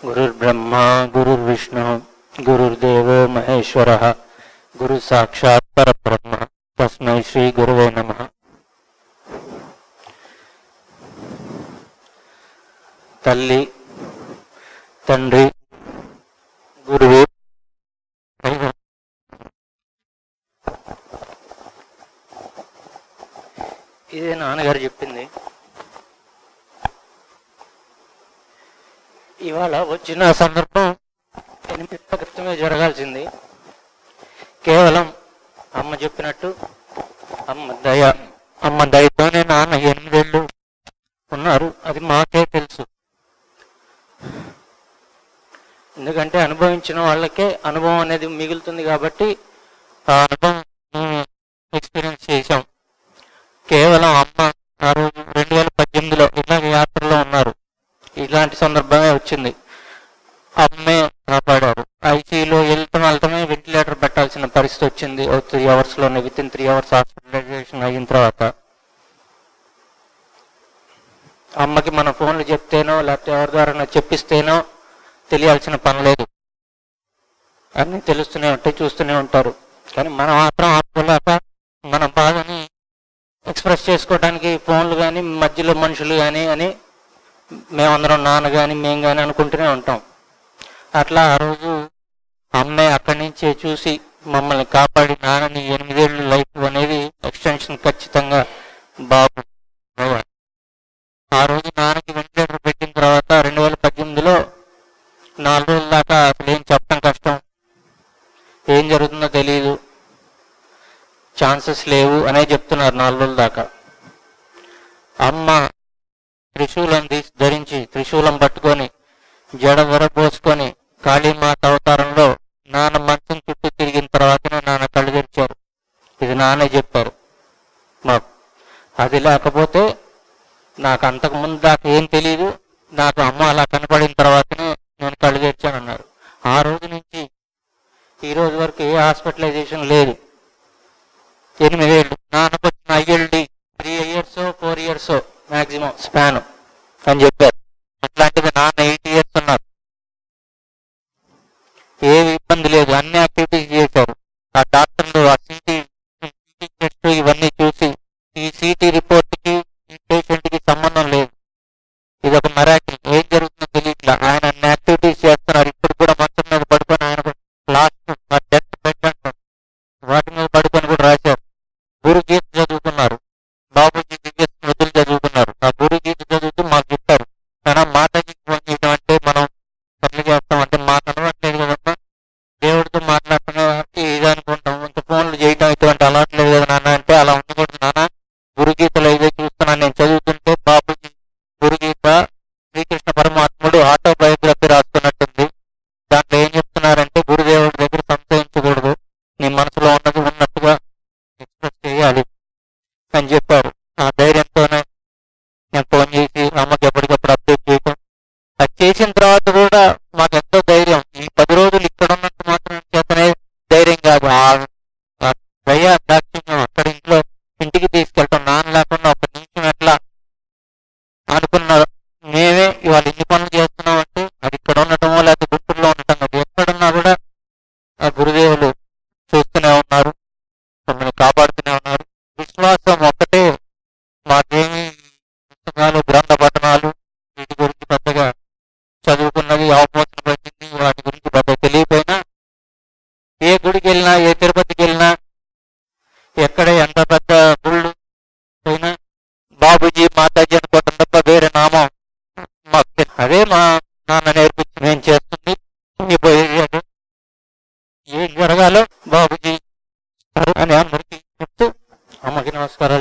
గురుర్బ్రహ్మ గురుర్విష్ణు గురుర్దేవో మహేశ్వర గురు సాక్షాత్ పరబ్రహ్మ తస్మై శ్రీ గురువే నమ తల్లి తండ్రి గురువు ఇదే నాన్నగారు చెప్పింది ఇవాళ వచ్చిన సందర్భం ఎనిమిది నెలల క్రితమే జరగాల్సింది కేవలం అమ్మ చెప్పినట్టు అమ్మ దయ అమ్మ దయతోనే నాన్న ఎనిమిదేళ్ళు ఉన్నారు అది మాకే తెలుసు ఎందుకంటే అనుభవించిన వాళ్ళకే అనుభవం అనేది మిగులుతుంది కాబట్టి ఆ అనుభవం ఎక్స్పీరియన్స్ చేశాం కేవలం అమ్మ ఆ రోజు రెండు వేల పద్దెనిమిదిలో ఇలాగ యాత్రలో ఉన్నారు ఇలాంటి సందర్భమే వచ్చింది అమ్మే కాపాడారు ఐసీయూలో వెళ్తాం వెళ్తామే వెంటిలేటర్ పెట్టాల్సిన పరిస్థితి వచ్చింది ఓ త్రీ అవర్స్ లోనే within three hours hospitalization అయిన తర్వాత అమ్మకి మన ఫోన్లు చెప్తేనో లేకపోతే ఎవరి ద్వారా చెప్పిస్తేనో తెలియాల్సిన పని లేదు అన్నీ తెలుస్తూనే ఉంటాయి చూస్తూనే ఉంటారు కానీ మనం మాత్రం ఆపుకోలేక మన బాధని ఎక్స్ప్రెస్ చేసుకోవడానికి ఫోన్లు కానీ మధ్యలో మనుషులు కానీ అని మేమందరం నాన్న కానీ మేము కానీ అనుకుంటూనే ఉంటాం అట్లా ఆ రోజు అమ్మాయి అక్కడి నుంచి చూసి మమ్మల్ని కాపాడి నాన్నని ఎనిమిదేళ్ళు లైఫ్ అనేది ఎక్స్టెన్షన్ ఖచ్చితంగా బాబు అయ్యాడు. ఆ రోజు నాన్నకి వెంటిలేటర్ పెట్టిన తర్వాత రెండు వేల పద్దెనిమిదిలో నాలుగు రోజుల దాకా అసలు ఏం చెప్పడం కష్టం ఏం జరుగుతుందో తెలియదు ఛాన్సెస్ లేవు అనే చెప్తున్నారు నాలుగు రోజుల దాకా అమ్మ త్రిశూలం తీసి ధరించి త్రిశూలం పట్టుకొని జడ వరపోసుకొని కాళీమాత అవతారంలో నాన్న మంచం చుట్టూ తిరిగిన తర్వాతనే నాన్న కళ్ళు తెరిచారు ఇది నాన్నే చెప్పారు మాకు అది లేకపోతే నాకు అంతకు ముందు దాకా ఏం తెలియదు నాకు అమ్మ అలా కనపడిన తర్వాతనే నేను కళ్ళు తెరిచాను అన్నారు ఆ రోజు నుంచి ఈ రోజు వరకు ఏ హాస్పిటలైజేషన్ లేదు ఎనిమిదేళ్ళు నాన్నకు వచ్చిన ILD three years four years maximum span అని చెప్పారు అట్లాంటిది నాన్న ఎయిట్ ఇయర్స్ ఉన్నారు ఏమి ఇబ్బంది లేదు అన్ని యాక్టివిటీస్ చేశారు ఆ డాక్టర్లు ఆ సిటీ టెస్ట్ ఇవన్నీ చూసి ఈ సిటీ రిపోర్ట్ కి ఈ పేషెంట్ కి సంబంధం లేదు ఇది ఒక మరాకిల్ ఏం జరుగుతుందో తెలియట్లా ఆయన అన్ని యాక్టివిటీస్ చేస్తున్నారు ఇప్పుడు కూడా మంచం మీద పడుకొని ఆయన లాస్ట్ డెత్ బెడ్ అంటారు వాటి మీద పడుకొని కూడా రాశారు గురుగీత చదువుకున్నారు బాబుజీ దివ్య స్మృతులు చదువుకున్నారు ఆ గురుగీత చదువుతూ మాకు చెప్పారు కానీ మాతాజీకి ఫోన్ చేయడం అంటే మనం ఎట్లా చేస్తాం అంటే మాకు అలవాట్లేదు కదమ్మా దేవుడితో మాట్లాడుతున్నా ఇది అనుకుంటాం ఇంత ఫోన్లు చేయడం ఇటువంటి అలవాట్లేదు కదా నాన్న అంటే అలా ఉండకూడదు నాన్న గురుగీతలో ఇదే చూస్తున్నాను నేను చదువుతుంటే బాబుజీ గురుగీత శ్రీకృష్ణ పరమాత్ముడు ఆటోబయోగ్రఫీ రాస్తున్నట్టుంది దాంట్లో ఏం చెప్తున్నారంటే గురుదేవుడి దగ్గర సంశయించకూడదు నీ మనసులో ఉన్నది ఉన్నట్టుగా ఎక్స్ప్రెస్ చేయాలి అని చెప్పారు ఆ ధైర్యంతోనే నేను ఫోన్ చేసి అమ్మకి ఎప్పటికప్పుడు అప్డేట్ చేయటం అది చేసిన తర్వాత కూడా మాకు ఎంతో ధైర్యం ఈ పది రోజులు ఇక్కడ ఉన్నట్టు మాత్రం చేతనే ధైర్యం కాదు ఆ ఆ దయ దాక్షిణ్యం అక్కడ ఇంట్లో ఇంటికి తీసుకెళ్ళటం నాన్న లేకుండా ఒక నిమిషం ఎట్లా అనుకున్నారు మేమే ఇవాళ ఇన్ని పనులు చేస్తున్నాం అంటే అది ఇక్కడ ఉండటమో లేకపోతే గుంటూరులో ఉండటం కాదు ఎక్కడున్నా కూడా ఆ గురుదేవులు చూస్తూనే ఉన్నారు మమ్మల్ని కాపాడుతూనే ఉన్నారు విశ్వాసం ఒక్కటే మాకేమి పుస్తకాలు గ్రంథ పఠనాలు వీటి గురించి పెద్దగా చదువుకున్నది అవపోసన పట్టింది వాటి గురించి పెద్దగా తెలియపోయినా ఏ గుడికి వెళ్ళినా ఏ తిరుపతికి వెళ్ళినా ఎక్కడ ఎంత పెద్ద గుళ్ళు పోయినా బాబుజీ మాతాజీ అనుకోవటం తప్ప వేరే నామం మాకు తె- అదే మా నాన్న నేర్పించి నేను చేస్తుంది పోయేది అదే ఏం జరగాలో బాబుజీ అని అందరికీ చెప్తూ అమ్మకి నమస్కారాలు